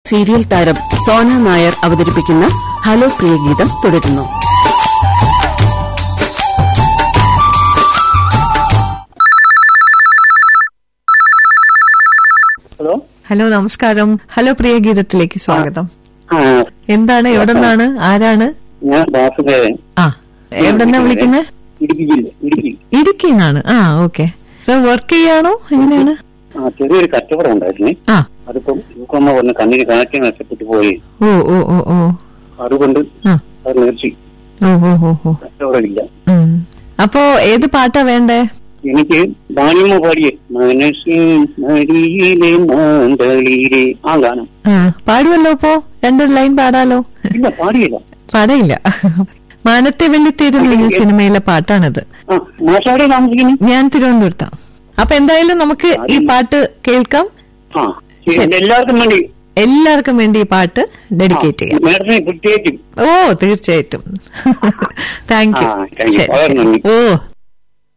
Serial താരം സോന നായർ അവതരിപ്പിക്കുന്ന hello പ്രിയ ഗീതം തുടരുന്നു ഹലോ ഹലോ നമസ്കാരം ഹലോ പ്രിയ ഗീതത്തിലേക്ക് സ്വാഗതം ആ എന്താണ് എവിടെ നിന്നാണ് ആരാണ് ഞാൻ വാസുദേവൻ ആ എവിടെ നിന്നാ വിളിക്കുന്നത് ഇടുക്കി ജില്ല ഇടുക്കി ഇടുക്കിന്നാണ് ആ ഓക്കെ സോ വർക്ക് ചെയ്യാണോ എങ്ങനെയാണ് ആ ചെറിയൊരു കച്ചവടം ഉണ്ടായിരുന്നേ ആ അതിപ്പം തൂക്കമ്മ വന്ന് കണ്ണിന് കാഴ്ച നഷ്ടപ്പെട്ടു പോയി ഓ ഓ ഓ ഓ അതുകൊണ്ട് ആ അത് നിർത്തി ഓ ഓ ഓ ഓ കച്ചവടമില്ല ഉം. അപ്പോ ഏത് പാട്ടാ വേണ്ടേ എനിക്ക് ദാനിമ പാടിയ മനസ്സിൻ മടിയിലെ മാന്തളിരെ ആ ഗാനം ആ പാടുമല്ലോ ഇപ്പോ രണ്ട് ലൈൻ പാടാലോ ഇല്ല പാടിയില്ല പാടയില്ല മാനത്തെ വെള്ളിത്തേരുന്ന സിനിമയിലെ പാട്ടാണിത് ആ മാഷാടെ താമസിക്കുന്നു ഞാൻ തിരുവനന്തപുരത്താ അപ്പൊ എന്തായാലും നമുക്ക് ഈ പാട്ട് കേൾക്കാം ആ ശരി. എല്ലാവർക്കും വേണ്ടി എല്ലാവർക്കും വേണ്ടി ഈ പാട്ട് ഡെഡിക്കേറ്റ് ചെയ്യാം മാഡത്തിന് പ്രത്യേകിച്ചും ഓ തീർച്ചയായിട്ടും താങ്ക് യു ആ, thank you. വളരെ നന്ദി. ഓ